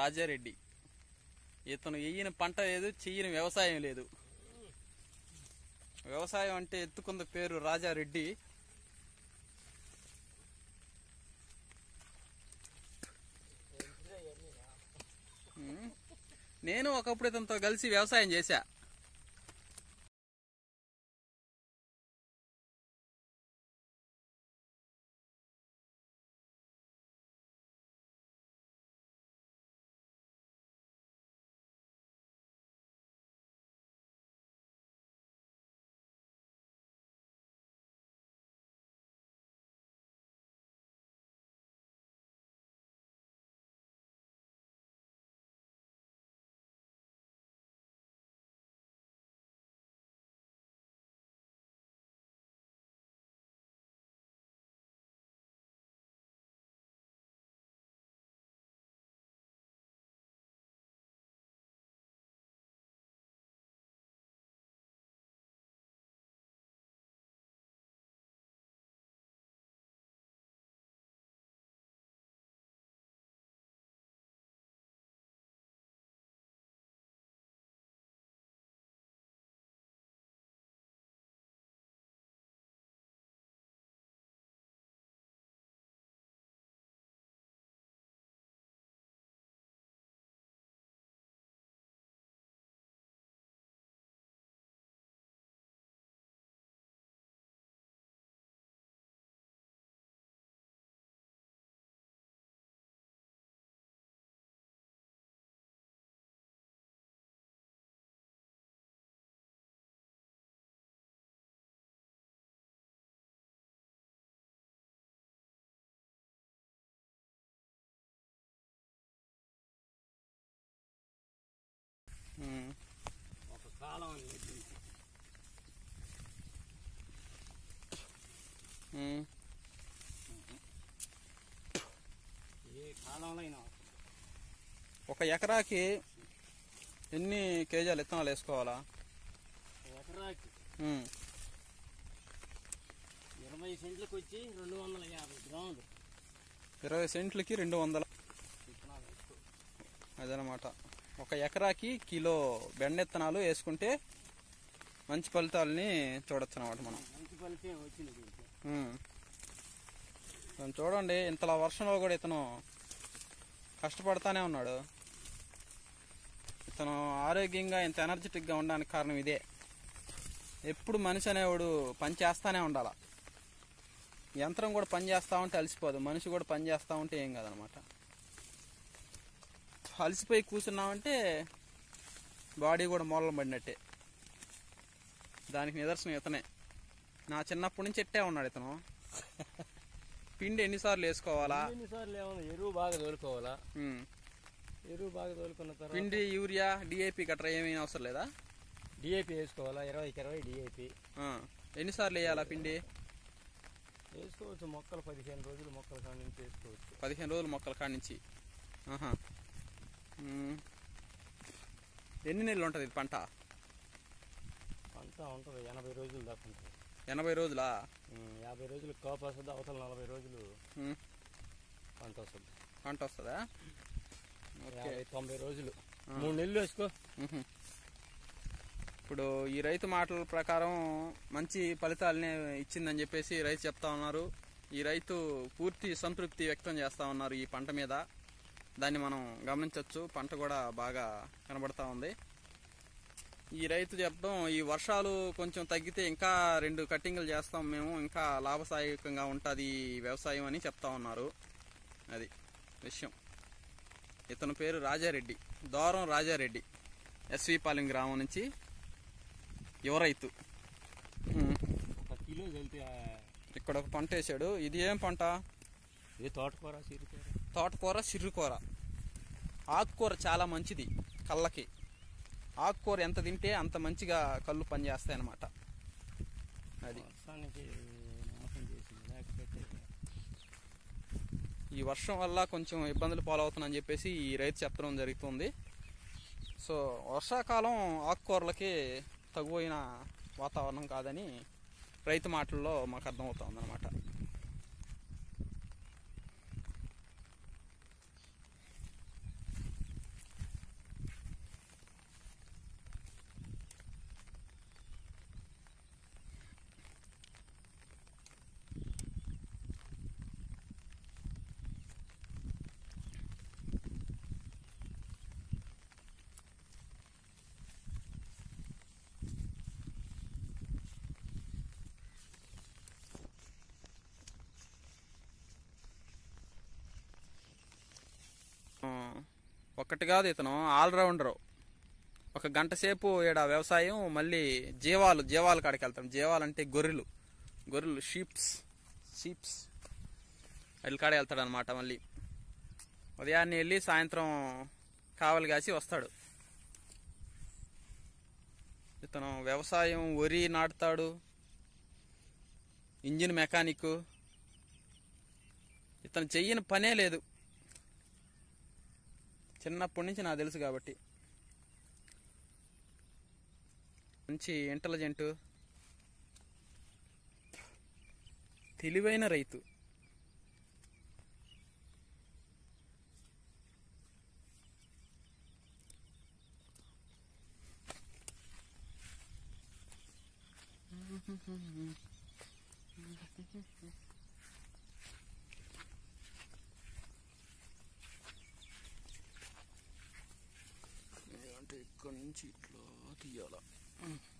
రాజారెడ్డి ఇతను వేయని పంట లేదు చెయ్యని వ్యవసాయం లేదు వ్యవసాయం అంటే ఎత్తుకున్న పేరు రాజారెడ్డి ఉమ్. నేను ఒకప్పుడు ఇతనితో కలిసి వ్యవసాయం చేశా ఉమ్. ఒక కాలం అనేది ఉమ్. ఏ కాలంలో అయినా ఒక ఎకరాకి ఎన్ని కేజీలు విత్తనాలు వేసుకోవాలా ఎకరాకి ఉమ్. ఇరవై సెంట్లకు వచ్చి రెండు వందల యాభై గ్రాములు ఇరవై సెంట్లకి రెండు వందల విత్తనాలు వేసుకో అదనమాట ఒక ఎకరాకి కిలో బెండెత్తనాలు వేసుకుంటే మంచి ఫలితాలని చూడొచ్చు అనమాట మనం మంచి ఫలితం వచ్చింది దీంట్లో ఉమ్. ఇతను చూడండి ఇంతలా వర్షంలో కూడా ఇతను కష్టపడతానే ఉన్నాడు ఇతను ఆరోగ్యంగా ఇంత ఎనర్జెటిక్గా ఉండడానికి కారణం ఇదే ఎప్పుడు మనిషి అనేవాడు పని చేస్తానే ఉండాల యంత్రం కూడా పని చేస్తా ఉంటే అలసిపోదు మనిషి కూడా పని చేస్తా ఉంటే ఏం కాదనమాట అలసిపోయి కూర్చున్నామంటే బాడీ కూడా మూలన పడినట్టే దానికి నిదర్శనం ఇతనే నా చిన్నప్పటి నుంచి ఎట్టే ఉన్నాడు ఇతను పిండి ఎన్నిసార్లు వేసుకోవాలా ఎన్నిసార్లు ఏమన్నా ఎరువు బాగా తోలుకోవాలా ఉమ్. ఎరువు బాగా తోలుకున్న తర్వాత పిండి యూరియా డిఏపి గట్రా ఏమీ అవసరం లేదా డిఏపి వేసుకోవాలా ఇరవైకి ఇరవై డిఏపి ఆ. ఎన్నిసార్లు వేయాలా పిండి వేసుకోవచ్చు మొక్కలు పదిహేను రోజులు మొక్కల కాడ నుంచి వేసుకోవచ్చు పదిహేను రోజులు మొక్కల కాడి నుంచి ఆహా ఉమ్. ఎన్ని నెలలు ఉంటుంది ఇది పంట అంతా ఉంటుంది ఎనభై రోజులు దాకా ఉంటుంది ఎనభై రోజులా ఉమ్, యాభై రోజులు కాపు వస్తుంది అవతల నలభై రోజులు ఉమ్. పంట వస్తుంది పంట వస్తుందా ఓకే యాభై తొంభై రోజులు ఆ. మూడు నెలలు వేసుకో మ్హూ. ఇప్పుడు ఈ రైతు మాటల ప్రకారం మంచి ఫలితాలనే ఇచ్చిందని చెప్పేసి రైతు చెప్తా ఉన్నారు ఈ రైతు పూర్తి సంతృప్తి వ్యక్తం చేస్తా ఉన్నారు ఈ పంట మీద దాన్ని మనం గమనించవచ్చు పంట కూడా బాగా కనబడతా ఉంది ఈ రైతు చెప్పడం ఈ వర్షాలు కొంచెం తగ్గితే ఇంకా రెండు కట్టింగ్లు చేస్తాం మేము ఇంకా లాభసాయకంగా ఉంటుంది ఈ వ్యవసాయం అని చెప్తా ఉన్నారు అది విషయం ఇతని పేరు రాజారెడ్డి దూరం రాజారెడ్డి ఎస్వి పాలెం గ్రామం నుంచి యువ రైతు ఉమ్. ఒక కిలో వెళ్తే ఇక్కడ ఒక పంట వేసాడు ఇది ఏం పంట ఏ తోటకూర సిరికూర తోటకూర సిర్రుకూర ఆకుకూర చాలా మంచిది కళ్ళకి ఆకుకూర ఎంత తింటే అంత మంచిగా కళ్ళు పనిచేస్తాయి అన్నమాట అది వర్షానికి నాశనం చేసింది లేకపోతే ఈ వర్షం వల్ల కొంచెం ఇబ్బందులు పాలవుతుందని చెప్పేసి ఈ రైతు చెప్పడం జరుగుతుంది సో వర్షాకాలం ఆకుకూరలకి తగువైన వాతావరణం కాదని రైతు మాటల్లో మాకు అర్థమవుతుంది అనమాట ఒక్కటి కాదు ఇతను ఆల్రౌండరు ఒక గంట సేపు ఈడ వ్యవసాయం మళ్ళీ జీవాలు జీవాల కాడికి వెళ్తాం జీవాలు అంటే గొర్రెలు గొర్రెలు షీప్స్ షీప్స్ వీళ్ళ కాడే వెళ్తాడు అనమాట మళ్ళీ ఉదయాన్నే వెళ్ళి సాయంత్రం కావలి కాసి వస్తాడు ఇతను వ్యవసాయం వరి నాటుతాడు ఇంజిన్ మెకానిక్ ఇతను చెయ్యని పనే లేదు చిన్నప్పటి నుంచి నాకు తెలుసు కాబట్టి మంచి ఇంటెలిజెంట్ తెలివైన రైతు అంటే ఇక్కడి నుంచి ఇట్లా తీయాల